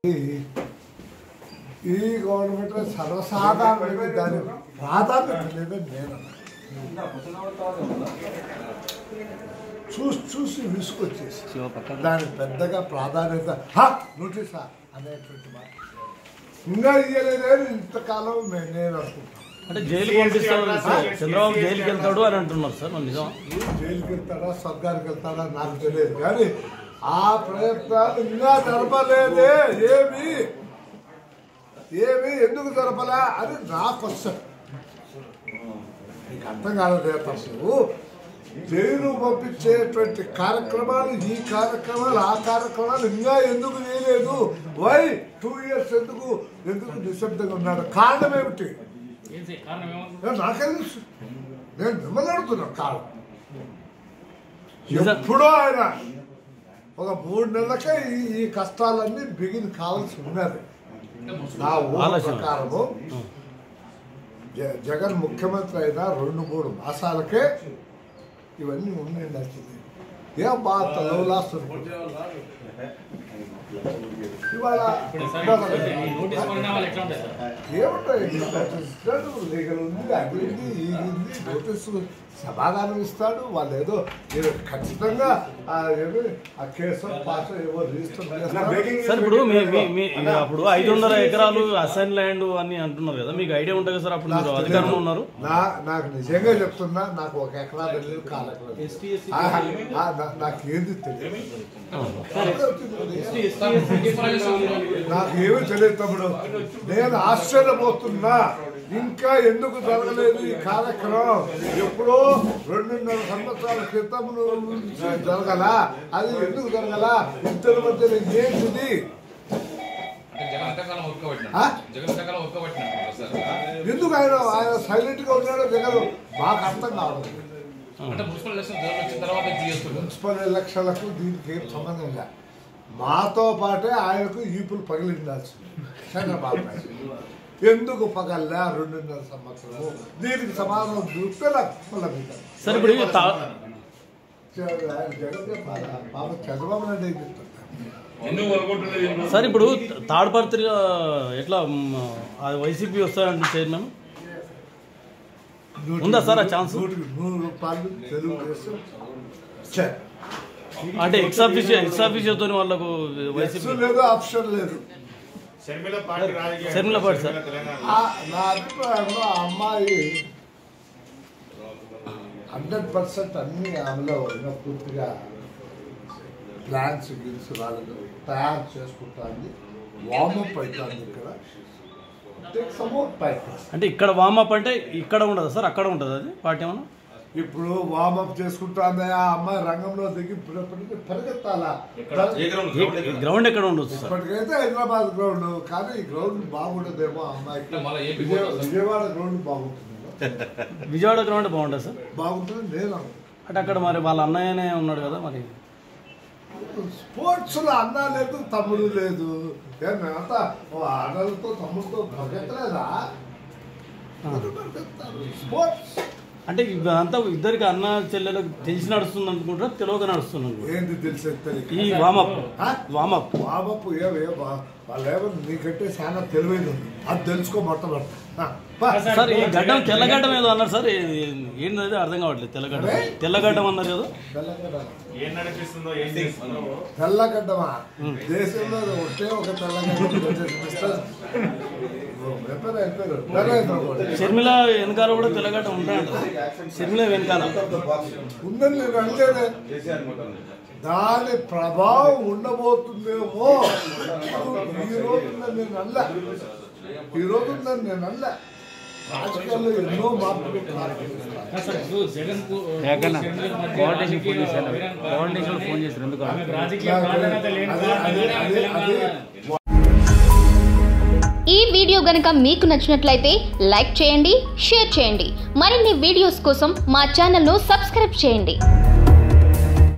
ఈ గవర్నమెంట్ సర్వసాధారణంగా దాని ప్రాధాన్యత లేదని నేను చూసి చూసి విసుకొచ్చేసి దానికి పెద్దగా ప్రాధాన్యత "హా, నోటీసా అనేటువంటి మాట ఇంకా ఇయ్యలేదని ఇంతకాలం నేను నేను అనుకుంటాను అంటే జైలుకి పంపిస్తారు సార్ చంద్రబాబు జైలుకి వెళ్తాడు అని అంటున్నారు సార్ మరి నిజం జైలుకి వెళ్తాడా స్వర్గానికి వెళ్తాడా నాకు తెలియదు కానీ ఆ ప్రయత్నాలు ఇంకా జరపలేదే ఏమి ఏమి ఎందుకు జరపలే అని నా క్వశ్చన్ నీకు అర్థం కాలేదే తప్పు జైలు పంపించేటువంటి కార్యక్రమాలు ఈ కార్యక్రమాలు ఆ కార్యక్రమాలు ఇంకా ఎందుకు చేయలేదు వై టూ ఇయర్స్ ఎందుకు ఎందుకు నిశ్శబ్దంగా ఉన్నాడు కారణం ఏమిటి నాకే తెలుసు నేను మిమ్మల్ని అడుగుతున్నాను కారణం నిజం. ఎప్పుడో ఆయన ఒక మూడు నెలలకే ఈ ఈ కష్టాలన్నీ బిగిన్ కావాల్సి ఉన్నది నా ఊహ ఆలోచన. ప్రకారము జ- జగన్ ముఖ్యమంత్రి అయిన రెండు మూడు మాసాలకే ఇవన్నీ ఉండి నచ్చింది ఏ బా తలవులాస్తుంది ఇవాళ నోటీస్ పరిణామాలు ఎట్లా ఉంటాయి సార్ ఏముంటాయి ఇస్తాడు లీగల్ ఉంది అది ఉంది ఇది ఉంది నోటీసు సమాధానం ఇస్తాడు వాళ్ళు ఏదో ఏదో ఖచ్చితంగా ఆ ఏదో ఆ కేసు పాస్ ఏవో రిజిస్టర్ చేస్తారు సార్ ఇప్పుడు మీ మీ- మీ అప్పుడు ఐదున్నర ఎకరాలు అసైన్ ల్యాండ్ అని అంటున్నారు కదా మీకు ఐడియా ఉంటుంది కదా సార్ అప్పుడు మీరు అధికారంలో ఉన్నారు నా నాకు నిజంగా చెప్తున్నా నాకు ఒక ఎకరా తెలియదు కాలు ఎకరా ఆ, ఆ, నా- నాకు ఏది తెలియదు నాకు ఏమీ తెలియదు తమ్ముడు నేను ఆశ్చర్యపోతున్నా ఇంకా ఎందుకు జరగలేదు ఈ కార్యక్రమం ఎప్పుడో రెండున్నర సంవత్సరాల క్రితం నుంచి జరగల అది ఎందుకు జరగల ఇద్దరి మధ్యలో ఏంటిది అంటే జగన్ ఎంతకాలం ఒక్కబట్టిన ఆ? జగన్ ఎంతకాలం ఒక్కబట్టినట్టు సార్ ఎందుకు ఆయన ఆయన సైలెంట్ గా ఉన్నాడో జగన్ మాకు అర్థం కావడం అంటే మున్సిపల్ ఎలక్షన్ జగన్ వచ్చిన తర్వాత జీఎస్టీ మున్సిపల్ ఎలక్షన్లకు దీనికి ఏం సంబంధం లేదు మాతో పాటే ఆయనకు ఈపులు పగిలిండాల్సింది చంద్రబాబు నాయుడు ఎందుకు పగల్లా రెండున్నర సంవత్సరము దీనికి సమాధానం చూస్తే నాకు మళ్ళీ మీకు సార్ ఇప్పుడు ఈ తా- ఆయన జగన్ చెప్పాలా? పాప చంద్రబాబు నాయుడు ఏం చెప్తాడు సార్ ఇప్పుడు తాడపర్తి ఆ, ఎట్లా మ్, ఆ వైసీపీ వస్తారంటే చైర్మన్ ఉందా సార్ ఆ ఛాన్స్? నూటికి నూరు రూపాయలు తెలుగుదేశం చే. అంటే ఎక్స్ ఆఫీషియల్ ఎక్స్ ఆఫీషియల్తో వాళ్ళకు వైసీపీ ఎక్స్ లేదు ఆప్షన్ లేదు షర్మిల పార్టీ రాజకీయ షర్మిల పార్టీ సార్. తెలంగాణ ఆ- నా అభిప్రాయంలో ఆ అమ్మాయి హండ్రెడ్ పర్సెంట్ అన్ని ఆమెలో ఉన్న పూర్తిగా ప్లాన్స్ గిల్స్ వాళ్ళు తయారు చేసుకుంటుంది వార్మప్ అవుతుంది ఇక్కడ టేక్ సమ్ మోర్ టైం అంటే ఇక్కడ వామప్ అంటే ఇక్కడ ఉండదు సార్ అక్కడ ఉంటుంది అది పార్టీ ఏమన్నా ఇప్పుడు వార్మప్ చేసుకుంటుంది ఆ అమ్మాయి రంగంలో దిగి ఇప్పటికి పరిగెత్తాలా గ్రౌండ్ ఎక్కడ ఉండొచ్చు సార్ ఇప్పటికైతే హైదరాబాద్ గ్రౌండ్ కానీ ఈ గ్రౌండ్ బాగుండదేమో ఆ అమ్మాయికి మళ్ళీ ఏపీ విజయ- పోతుంది. విజయవాడ గ్రౌండ్ బాగుంటుంది విజయవాడ గ్రౌండ్ బాగుంటుంది సార్ బాగుంటుంది నేను అనుకుంటున్నాను. అంటే అక్కడ మరి వాళ్ళ అన్నయ్యనే ఉన్నాడు కదా మరి స్పోర్ట్స్ లో అన్న లేదు తమ్ముడు లేదు ఏ మేమంతా ఓ ఆడలతో తమ్ముడితో పరిగెత్తలేదా స్పోర్ట్స్ అంటే ఇదంతా ఇద్దరికి అన్న చెల్లెలకు తెలిసి నడుస్తుంది అనుకుంటారా తెలియక నడుస్తుంది అనుకుంటారా? ఏంది తెలిసే ఈ వామప్ ఆ? వామప్ బాబపు ఏ ఏ బా- వాళ్ళు ఏమో నీకంటే చాలా తెలివైన ఉంది అది తెలుసుకో మొట్టమొదటి ఆ, పా. సార్ ఈ గడ్డం తెల్లగడ్డం ఏదో అన్నారు సార్ ఏంటది అర్థం కావట్లేదు తెల్లగడ్డం అరే? తెల్లగడ్డం అన్నారు కదా తెల్లగడ్డ ఏం నడిపిస్తుందో ఏం చేస్తుందో తెల్లగడ్డమా దేశంలో ఒకే ఒక తెల్లగడ్డ మిస్టర్ చెప్పారు చెప్పారు నరేంద్ర మోడీ షర్మిల వెనకాల కూడా తెల్లగడ్డ ఉంటాయంట షర్మిల వెనకాల ఉందని నేను అంటేనే దాని ప్రభావం ఉండబోతుందేమో ఈ రోజు నేను అల్ల ఈ రోజు నేను అల్ల రాజకీయాల్లో ఎన్నో మార్పులు ప్రారంభిస్తాను సార్ ఇప్పుడు జగన్ కు- లేకన్నా, షర్మిల మధ్య కోఆర్డినేషన్ ఫోన్ రాజకీయ చేశాను విరామ- కోఆర్డినేషన్ ఫోన్ చేశారు ఎందుకు ఆమెకు రాజకీయ ప్రాధాన్యత లేని అదే కారణంగానే అదే ఆమె అదే తెలంగాణ ఈ వీడియో గనక మీకు నచ్చినట్లయితే లైక్ చేయండి షేర్ చేయండి మరిన్ని వీడియోస్ కోసం మా ఛానల్ను సబ్స్క్రైబ్ చేయండి